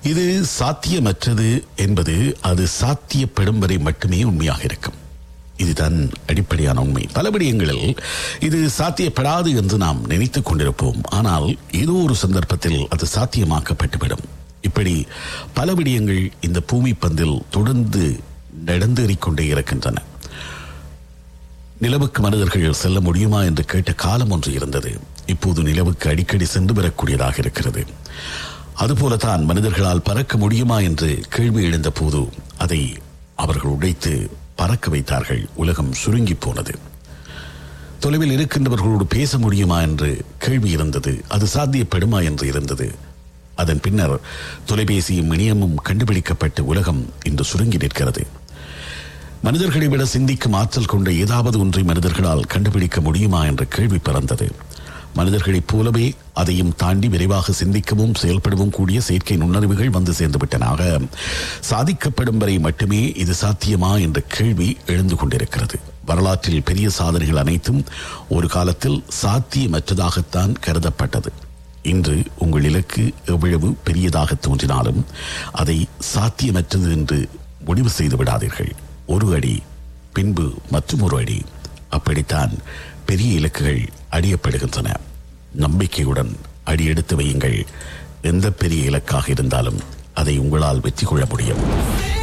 இது சாத்தியமற்றது என்பது அது சாத்தியப்படும் வரை மட்டுமே உண்மையாக இருக்கும் இதுதான் அடிப்படையான உண்மை பல விடயங்களில் இது சாத்தியப்படாது என்று நாம் நினைத்துக் கொண்டிருப்போம் ஆனால் ஏதோ ஒரு சந்தர்ப்பத்தில் அது சாத்தியமாக்கப்பட்டுவிடும் இப்படி பல விடயங்கள் இந்த பூமி பந்தில் தொடர்ந்து நடந்தேறிக்கொண்டே இருக்கின்றன நிலவுக்கு மனிதர்கள் செல்ல முடியுமா என்று கேட்ட காலம் ஒன்று இருந்தது இப்போது நிலவுக்கு அடிக்கடி சென்று வரக்கூடியதாக இருக்கிறது அதுபோலதான் மனிதர்களால் பறக்க முடியுமா என்று கேள்வி எழுந்த போது அதை அவர்கள் உடைத்து பறக்க வைத்தார்கள் உலகம் சுருங்கி போனது தொலைவில் இருக்கின்றவர்களோடு பேச முடியுமா என்று கேள்வி இருந்தது அது சாத்தியப்படுமா என்று இருந்தது அதன் பின்னர் தொலைபேசியும் இணையமும் கண்டுபிடிக்கப்பட்டு உலகம் இன்று சுருங்கி நிற்கிறது மனிதர்களை விட சிந்திக்கும் ஆற்றல் கொண்ட ஏதாவது ஒன்றை மனிதர்களால் கண்டுபிடிக்க முடியுமா என்ற கேள்வி பிறந்தது மனிதர்களைப் போலவே அதையும் தாண்டி விரைவாக சிந்திக்கவும் செயல்படவும் கூடிய செயற்கை நுண்ணறிவுகள் வந்து சேர்ந்து விட்டனாக சாதிக்கப்படும் வரை மட்டுமே இது சாத்தியமா என்ற கேள்வி எழுந்து கொண்டிருக்கிறது வரலாற்றில் பெரிய சாதனைகள் அனைத்தும் ஒரு காலத்தில் சாத்தியமற்றதாகத்தான் கருதப்பட்டது இன்று உங்கள் இலக்கு எவ்வளவு பெரியதாக தோன்றினாலும் அதை சாத்தியமற்றது என்று முடிவு செய்து விடாதீர்கள் ஒரு அடி பின்பு மற்றும் ஒரு அடி அப்படித்தான் பெரிய இலக்குகள் அடியப்படுகின்றன நம்பிக்கையுடன் அடி எடுத்து வையுங்கள் எந்த பெரிய இலக்காக இருந்தாலும் அதை உங்களால் வெற்றி கொள்ள முடியும்